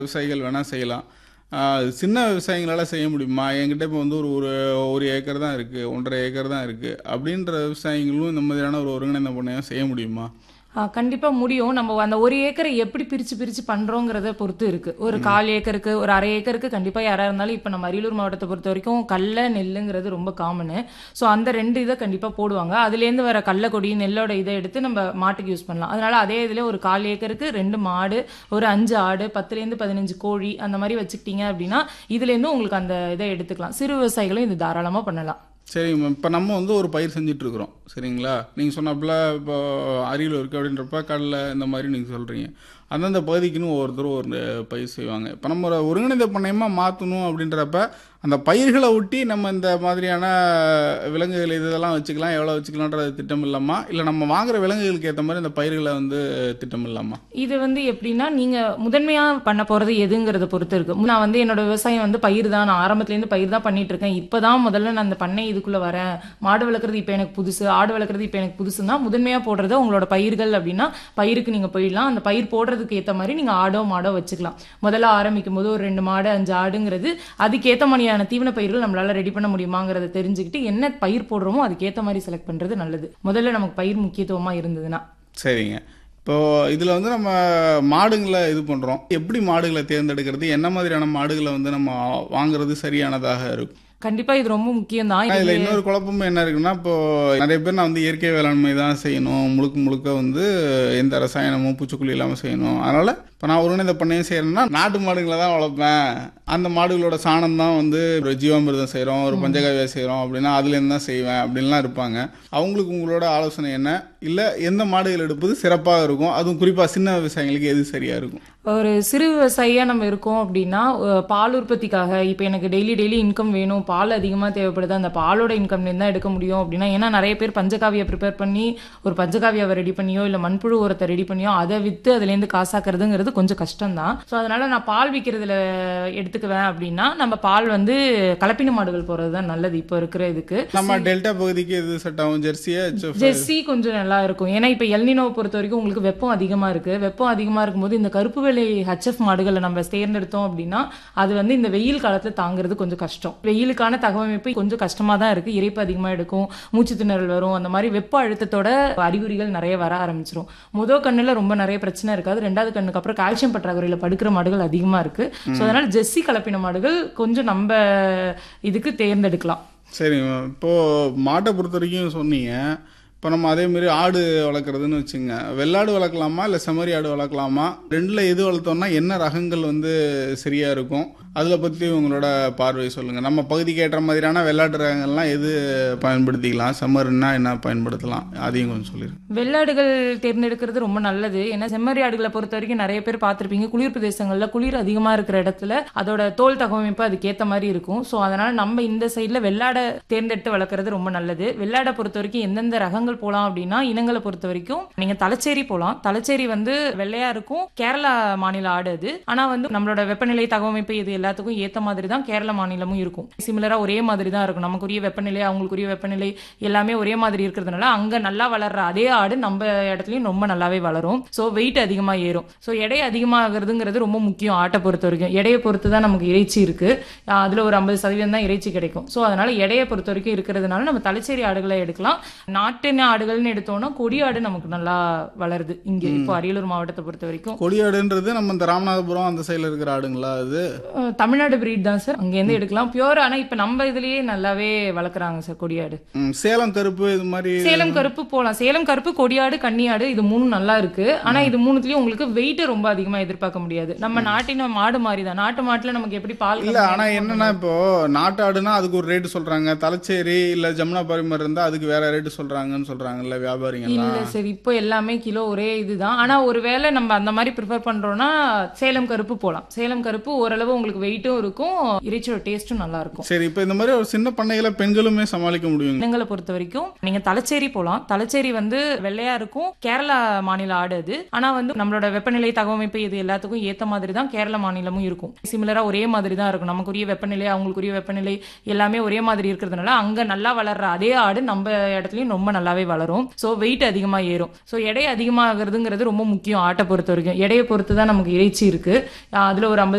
விவசாயிகள் வேணால் செய்யலாம் ஆஹ் சின்ன விவசாயிங்களால செய்ய முடியுமா என்கிட்ட இப்போ வந்து ஒரு ஒரு ஒரு ஏக்கர் தான் இருக்குது ஒன்றரை ஏக்கர் தான் இருக்குது அப்படின்ற விவசாயிகளும் இந்த மாதிரியான ஒரு ஒருங்கிணைந்த பண்ணையம் செய்ய முடியுமா ஆ, கண்டிப்பா முடியும் நம்ம அந்த ஒரு ஏக்கரை எப்படி பிரிச்சு பிரிச்சு பண்றோங்கிறத பொறுத்து இருக்கு ஒரு கால் ஏக்கருக்கு ஒரு அரை ஏக்கருக்கு கண்டிப்பா யாரா இருந்தாலும் இப்ப நம்ம அரியலூர் மாவட்டத்தை பொறுத்த வரைக்கும் கடல நெல்லுங்கிறது ரொம்ப காமனு ஸோ அந்த ரெண்டு இதை கண்டிப்பா போடுவாங்க அதுலேருந்து வர கடல கொடி நெல்லோட இதை எடுத்து நம்ம மாட்டுக்கு யூஸ் பண்ணலாம் அதனால அதே இதுல ஒரு கால் ஏக்கருக்கு ரெண்டு மாடு ஒரு அஞ்சு ஆடு பத்துலேருந்து பதினஞ்சு கோழி அந்த மாதிரி வச்சுக்கிட்டீங்க அப்படின்னா இதுலேருந்து உங்களுக்கு அந்த இதை எடுத்துக்கலாம் சிறு விவசாயிகளும் இது தாராளமா பண்ணலாம் சரிங்க இப்போ நம்ம வந்து ஒரு பயிர் செஞ்சுட்டு இருக்கிறோம் சரிங்களா நீங்கள் சொன்னாப்புல இப்போ அரியலூர் இருக்குது அப்படின்றப்ப கடலை இந்த மாதிரி நீங்கள் சொல்கிறீங்க அந்தந்த பகுதிக்குன்னு ஒவ்வொருத்தரும் ஒரு பயிர் செய்வாங்க இப்போ நம்ம ஒரு ஒருங்கிணைந்த பண்ணையமாக மாற்றணும் அப்படின்றப்ப அந்த பயிர்களை ஒட்டி நம்ம இந்த மாதிரியான விலங்குகள் இதெல்லாம் வச்சுக்கலாம் எவ்வளோ வச்சுக்கலான்றது திட்டம் இல்லாமா இல்லை நம்ம வாங்குற விலங்குகளுக்கு ஏற்ற மாதிரி அந்த பயிர்களை வந்து திட்டம் இல்லாமா இது வந்து எப்படின்னா நீங்க முதன்மையா பண்ண போறது எதுங்கிறத பொறுத்து இருக்கு நான் வந்து என்னோட விவசாயம் வந்து பயிர் தான் நான் ஆரம்பத்துல இருந்து பயிர் தான் பண்ணிட்டு இருக்கேன் இப்பதான் முதல்ல நான் அந்த பண்ணை இதுக்குள்ள வரேன் மாடு வளர்க்குறது இப்ப எனக்கு புதுசு ஆடு வளர்க்குறது இப்ப எனக்கு புதுசுன்னா முதன்மையா போடுறது உங்களோட பயிர்கள் அப்படின்னா பயிருக்கு நீங்க போயிடலாம் அந்த பயிர் போடுறதுக்கு ஏத்த மாதிரி நீங்க ஆடோ மாடோ வச்சுக்கலாம் முதல்ல ஆரம்பிக்கும் போது ஒரு ரெண்டு மாடு அஞ்சு ஆடுங்கிறது அதுக்கேத்த மாதிரியான தீவன பயிர்கள் நம்மளால ரெடி பண்ண முடியுமாங்கிறத தெரிஞ்சுக்கிட்டு என்ன பயிர் போடுறோமோ அதுக்கேத்த மாதிரி செலக்ட் பண்றது நல்லது முதல்ல நமக்கு பயிர் முக்கியத்துவமா இருந்ததுன்னா சரிங்க இப்போ இதில் வந்து நம்ம மாடுங்களை இது பண்ணுறோம் எப்படி மாடுகளை தேர்ந்தெடுக்கிறது என்ன மாதிரியான மாடுகளை வந்து நம்ம வாங்குறது சரியானதாக இருக்கும் கண்டிப்பா இது ரொம்ப முக்கியம் தான் இதுல இன்னொரு குழப்பமும் என்ன இருக்குன்னா இப்போ நிறைய பேர் நான் வந்து இயற்கை வேளாண்மை தான் செய்யணும் முழுக்க முழுக்க வந்து எந்த ரசாயனமும் பூச்சிக்கொல்லி இல்லாமல் செய்யணும் அதனால இப்போ நான் ஒருங்கிணைந்த பண்ணையும் செய்யறேன்னா நாட்டு மாடுகளை தான் வளர்ப்பேன் அந்த மாடுகளோட சாணம் தான் வந்து ஒரு ஜீவாமிர்தம் செய்கிறோம் ஒரு பஞ்சகாவியா செய்கிறோம் அப்படின்னா அதுலேருந்து தான் செய்வேன் அப்படின்லாம் இருப்பாங்க அவங்களுக்கு உங்களோட ஆலோசனை என்ன இல்லை எந்த மாடுகள் எடுப்பது சிறப்பாக இருக்கும் அதுவும் குறிப்பாக சின்ன விவசாயிகளுக்கு எது சரியாக இருக்கும் ஒரு சிறு விவசாயியா நம்ம இருக்கோம் அப்படின்னா அஹ், பால் உற்பத்திக்காக இப்போ எனக்கு டெய்லி டெய்லி இன்கம் வேணும் பால் அதிகமாக தேவைப்படுது அந்த பாலோட இன்கம்லேருந்து தான் எடுக்க முடியும் அப்படின்னா ஏன்னா நிறைய பேர் பஞ்சகாவியை ப்ரிப்பேர் பண்ணி ஒரு பஞ்சகாவியாவை ரெடி பண்ணியோ இல்லை மண்புழு உரத்தை ரெடி பண்ணியோ அதை விற்று அதுலேருந்து காசாக்குறதுங்கிறது கொஞ்சம் கஷ்டம் தான் ஸோ அதனால நான் பால் விற்கிறதுல எடுத்துக்குவேன் அப்படின்னா நம்ம பால் வந்து கலப்பின மாடுகள் போகிறது தான் நல்லது இப்போ இருக்கிற இதுக்கு நம்ம டெல்டா பகுதிக்கு எது செட் ஆகும் ஜெர்சியா HF? ஜெர்சி கொஞ்சம் நல்லா இருக்கும் ஏன்னா இப்ப எல்னினோவை பொறுத்த வரைக்கும் உங்களுக்கு வெப்பம் அதிகமா இருக்கு வெப்பம் அதிகமா இருக்கும்போது இந்த கருப்பு வெள்ளை ஹெச்எஃப் மாடுகளை நம்ம தேர்ந்தெடுத்தோம் அப்படின்னா அது வந்து இந்த வெயில் காலத்துல தாங்குறது கொஞ்சம் கஷ்டம் வெயிலுக்கான தகவமைப்பு கொஞ்சம் கஷ்டமா தான் இருக்கு இறைப்பு அதிகமா எடுக்கும் மூச்சு திணறல் வரும் அந்த மாதிரி வெப்ப அழுத்தத்தோட அறிகுறிகள் நிறைய வர ஆரம்பிச்சிரும் முதல் கண்ணுல ரொம்ப நிறைய பிரச்சனை இருக்காது ரெண்டாவது கண்ணுக்கு அப்புறம் கால்சியம் பற்றாக்குறையில படுக்கிற மாடுகள் அதிகமா இருக்கு ஸோ அதனால ஜெர்சி கலப்பின மாடுகள் கொஞ்சம் நம்ம இதுக்கு தேர்ந்தெடுக்கலாம் சரிங்க இப்போ மாட்டை பொறுத்த வரைக்கும் சொன்னீங்க இப்போ நம்ம அதே மாதிரி ஆடு வளர்க்குறதுன்னு வச்சுங்க வெள்ளாடு வளர்க்கலாமா இல்லை செம்மறி ஆடு வளர்க்கலாமா ரெண்டில் எது வளர்த்தோம்னா என்ன ரகங்கள் வந்து சரியாக இருக்கும் அதில் பற்றி உங்களோட பார்வை சொல்லுங்கள் நம்ம பகுதிக்கு ஏற்ற மாதிரியான வெள்ளாட்டு ரகங்கள்லாம் எது பயன்படுத்திக்கலாம் செம்மறின்னா என்ன பயன்படுத்தலாம் அதையும் கொஞ்சம் சொல்லிடுங்க வெள்ளாடுகள் தேர்ந்தெடுக்கிறது ரொம்ப நல்லது ஏன்னா செம்மறி ஆடுகளை பொறுத்த வரைக்கும் நிறைய பேர் பார்த்திருப்பீங்க குளிர் பிரதேசங்கள்ல குளிர் அதிகமா இருக்கிற இடத்துல அதோட தோல் தகவமைப்பு அதுக்கேத்த மாதிரி இருக்கும் ஸோ அதனால நம்ம இந்த சைட்ல வெள்ளாடை தேர்ந்தெடுத்து வளர்க்குறது ரொம்ப நல்லது வெள்ளாடை பொறுத்த வரைக்கும் எந்தெந்த ரகங்கள் போலாம் அப்படின்னா இனங்களை பொறுத்த வரைக்கும் நீங்க தலைச்சேரி போலாம் தலைச்சேரி வந்து வெள்ளையா இருக்கும் கேரளா மாநில ஆடு அது ஆனா வந்து நம்மளோட வெப்பநிலை தகவமைப்பு இது எல்லாத்துக்கும் ஏத்த மாதிரி தான் கேரள மாநிலமும் இருக்கும் சிமிலரா ஒரே மாதிரி தான் இருக்கும் நமக்குரிய வெப்பநிலை அவங்களுக்குரிய வெப்பநிலை எல்லாமே ஒரே மாதிரி இருக்கிறதுனால அங்க நல்லா வளர்ற அதே ஆடு நம்ம இடத்துலயும் ரொம்ப நல்லாவே வளரும் ஸோ வெயிட் அதிகமா ஏறும் ஸோ எடை அதிகமாகிறதுங்கிறது ரொம்ப முக்கியம் ஆட்டை பொறுத்த வரைக்கும் எடையை பொறுத்து தான் நமக்கு இறைச்சி இருக்கு ஆஹ் அதுல ஒரு ஐம்பது சதவீதம் தான் இறைச்சி கிடைக்கும் ஸோ அதனால எடையை பொறுத்த வரைக்கும் இருக்கிறதுனால நம்ம தலைச்சேரி ஆடுகளை எடுக்கலாம் நாட்டின ஆடுகள்னு எடுத்தோம்னா கொடி ஆடு நமக்கு நல்லா வளருது இங்க இப்போ அரியலூர் மாவட்டத்தை பொறுத்த வரைக்கும் கொடியாடுன்றது நம்ம இந்த ராமநாதபுரம் அந்த சைடில் இருக்கிற ஆடுங்களா அது அஹ் தமிழ்நாடு பிரீட் தான் சார் அங்கேருந்து எடுக்கலாம் பியூர் ஆனா இப்ப நம்ம இதுலயே நல்லாவே வளர்க்குறாங்க சார் கொடியாடு ம், சேலம் கருப்பு இது மாதிரி சேலம் கருப்பு போலாம் சேலம் கருப்பு கொடியாடு கன்னியாடு இது மூணும் நல்லா இருக்கு ஆனா இது மூணுத்துலயும் உங்களுக்கு வெயிட் ரொம்ப அதிகமா எதிர்பார்க்க முடியாது நம்ம நாட்டின மாடு மாதிரி தான் நாட்டு மாட்டுல நமக்கு எப்படி பால் இல்ல ஆனா என்னன்னா இப்போ நாட்டாடுனா அதுக்கு ஒரு ரேட்டு சொல்றாங்க தலைச்சேரி இல்ல ஜமுனா பாரிமர் இருந்தா அதுக்கு வேற ரேட்டு சொல்றாங்கன்னு சொல்றாங்கல்ல வியாபாரிங்கெல்லாம் இல்ல சார் இப்போ எல்லாமே கிலோ ஒரே இதுதான் ஆனா ஒருவேளை நம்ம அந்த மாதிரி ப்ரிஃபர் பண்றோம்னா சேலம் கருப்பு போலாம் சேலம் கருப்பு ஓரளவு உங்களுக்கு வெயிட்டும் இருக்கும் இறைச்சியோட டேஸ்ட்டும் நல்லா இருக்கும் சரி இப்போ இந்த மாதிரி ஒரு சின்ன பண்ணைகளை பெண்களுமே சமாளிக்க முடியுங்க இனங்களை பொறுத்த வரைக்கும் நீங்க தலைச்சேரி போலாம் தலைச்சேரி வந்து வெள்ளையா இருக்கும் கேரளா மாநில ஆடு அது ஆனா வந்து நம்மளோட வெப்பநிலை தகவமைப்பு இது எல்லாத்துக்கும் ஏத்த மாதிரி தான் கேரள மாநிலமும் இருக்கும் சிமிலரா ஒரே மாதிரி தான் இருக்கும் நமக்குரிய வெப்பநிலை அவங்களுக்குரிய வெப்பநிலை எல்லாமே ஒரே மாதிரி இருக்கிறதுனால அங்க நல்லா வளர்ற அதே ஆடு நம்ம இடத்துலயும் ரொம்ப நல்லாவே நல்லாவே வளரும் ஸோ வெயிட் அதிகமாக ஏறும் ஸோ எடை அதிகமாகிறதுங்கிறது ரொம்ப முக்கியம் ஆட்டை பொறுத்த வரைக்கும் எடையை பொறுத்து தான் நமக்கு இறைச்சி இருக்கு அஹ் அதுல ஒரு ஐம்பது